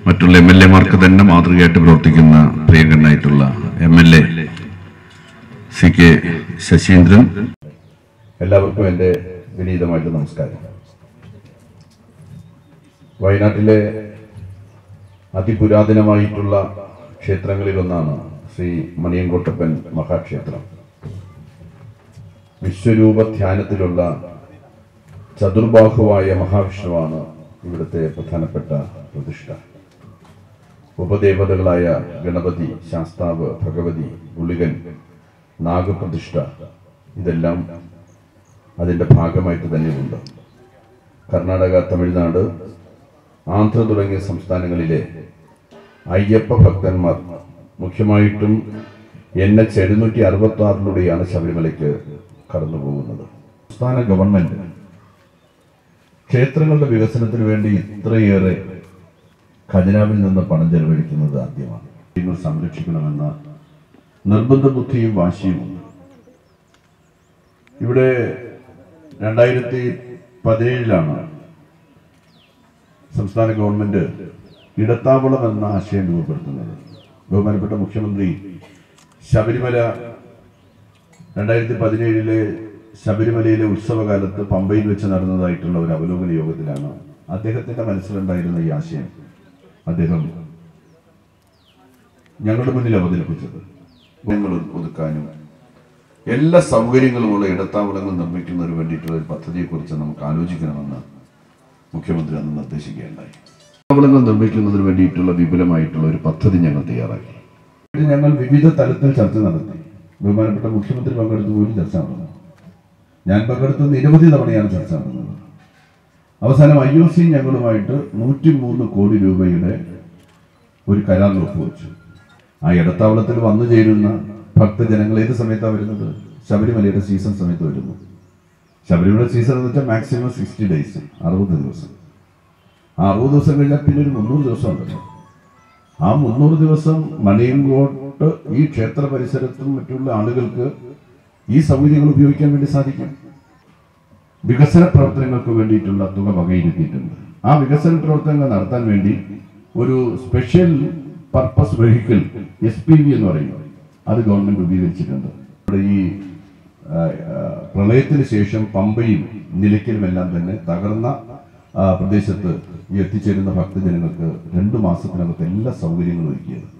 മറ്റുള്ള M L എമാർക്ക് തന്നെ മാതൃകയായിട്ട് പ്രവർത്തിക്കുന്ന പ്രിയങ്കരനായിട്ടുള്ള M L A C K Saseendran എല്ലാവർക്കും എൻ്റെ വിനീതമായിട്ട് നമസ്കാരം വയനാട്ടിലെ അതിപുരാതനമായിട്ടുള്ള ക്ഷേത്രങ്ങളിലൊന്നാണ് ശ്രീ മണിയൻകോട്ടപ്പൻ മഹാക്ഷേത്രം വിശ്വരൂപ ധ്യാനത്തിലുള്ള ചതുർബാഹുവായ മഹാവിഷ്ണുവാണ് ഇവിടുത്തെ പ്രധാനപ്പെട്ട പ്രതിഷ്ഠ ഉപദേവതകളായ ഗണപതി ശാസ്താവ് ഭഗവതി ഗുളികൻ നാഗപ്രതിഷ്ഠ ഇതെല്ലാം അതിൻ്റെ ഭാഗമായിട്ട് തന്നെയുണ്ട് കർണാടക തമിഴ്നാട് ആന്ധ്ര തുടങ്ങിയ സംസ്ഥാനങ്ങളിലെ അയ്യപ്പ ഭക്തന്മാർ മുഖ്യമായിട്ടും എൻ എച്ച് എഴുന്നൂറ്റി അറുപത്തി ആറിലൂടെയാണ് ശബരിമലയ്ക്ക് കടന്നു പോകുന്നത് സംസ്ഥാന ഗവൺമെന്റ് ക്ഷേത്രങ്ങളുടെ വികസനത്തിന് വേണ്ടി ഇത്രയേറെ ഖജനാവിൽ നിന്ന് പണം ചെലവഴിക്കുന്നത് ആദ്യമാണ് നിങ്ങൾ സംരക്ഷിക്കണമെന്ന നിർബന്ധ ബുദ്ധിയും വാശിയുമുണ്ട് ഇവിടെ രണ്ടായിരത്തി പതിനേഴിലാണ് സംസ്ഥാന ഗവൺമെന്റ് ഇടത്താവളം എന്ന ആശയം രൂപപ്പെടുത്തുന്നത് ബഹുമാനപ്പെട്ട മുഖ്യമന്ത്രി ശബരിമല രണ്ടായിരത്തി പതിനേഴിലെ ശബരിമലയിലെ ഉത്സവകാലത്ത് പമ്പയിൽ വെച്ച് നടന്നതായിട്ടുള്ള ഒരു അവലോകന യോഗത്തിലാണ് അദ്ദേഹത്തിന്റെ മനസ്സിലുണ്ടായിരുന്ന ഈ ആശയം അദ്ദേഹം ഞങ്ങളുടെ മുന്നിൽ അവതരിപ്പിച്ചത് ഞങ്ങൾ ഒതുക്കാനും എല്ലാ സൗകര്യങ്ങളുമുള്ള ഇടത്താവളങ്ങൾ നിർമ്മിക്കുന്നതിന് വേണ്ടിയിട്ടുള്ള ഒരു പദ്ധതിയെക്കുറിച്ച് നമുക്ക് ആലോചിക്കണമെന്ന് മുഖ്യമന്ത്രി അന്ന് നിർദ്ദേശിക്കുകയുണ്ടായി ഇടത്താവളങ്ങൾ നിർമ്മിക്കുന്നതിന് വേണ്ടിയിട്ടുള്ള വിപുലമായിട്ടുള്ള ഒരു പദ്ധതി ഞങ്ങൾ തയ്യാറാക്കി ഇത് ഞങ്ങൾ വിവിധ തലത്തിൽ ചർച്ച നടത്തി ബഹുമാനപ്പെട്ട മുഖ്യമന്ത്രി പങ്കെടുത്ത് പോലും ചർച്ച നടന്നു ഞാൻ പങ്കെടുത്ത നിരവധി തവണയാണ് ചർച്ച നടന്നത് അവസാനം ഐ ഒ സി ഞങ്ങളുമായിട്ട് നൂറ്റി മൂന്ന് കോടി രൂപയുടെ ഒരു കരാറിൽ ഒപ്പുവെച്ചു ആ ഇടത്താവളത്തിൽ വന്നു ചേരുന്ന ഭക്തജനങ്ങൾ ഏത് സമയത്താണ് വരുന്നത് ശബരിമലയുടെ സീസൺ സമയത്ത് വരുന്നു ശബരിമല സീസൺ എന്ന് വെച്ചാൽ മാക്സിമം സിക്സ്റ്റി ഡേയ്സ് അറുപത് ദിവസം ആ അറുപത് ദിവസം കഴിഞ്ഞാൽ പിന്നെ ഒരു മുന്നൂറ് ദിവസം ഉണ്ടല്ലോ ആ മുന്നൂറ് ദിവസം മണിയങ്കോട്ട് ഈ ക്ഷേത്ര പരിസരത്തും മറ്റുള്ള ആളുകൾക്ക് ഈ സൗകര്യങ്ങൾ ഉപയോഗിക്കാൻ വേണ്ടി സാധിക്കും വികസന പ്രവർത്തനങ്ങൾക്ക് വേണ്ടിയിട്ടുള്ള തുക വകയിരുത്തിയിട്ടുണ്ട് ആ വികസന പ്രവർത്തനങ്ങൾ നടത്താൻ വേണ്ടി ഒരു special purpose vehicle S P V എന്ന് പറയുന്നത് അത് ഗവൺമെന്റ് രൂപീകരിച്ചിട്ടുണ്ട് ഇവിടെ ഈ ആ, ആ, പ്രളയത്തിന് ശേഷം പമ്പയും നിലയ്ക്കലും എല്ലാം തന്നെ തകർന്ന ആ, പ്രദേശത്ത് ഈ എത്തിച്ചേരുന്ന ഭക്തജനങ്ങൾക്ക് രണ്ടു മാസത്തിനകത്ത് എല്ലാ സൗകര്യങ്ങളും ഒരുക്കിയത്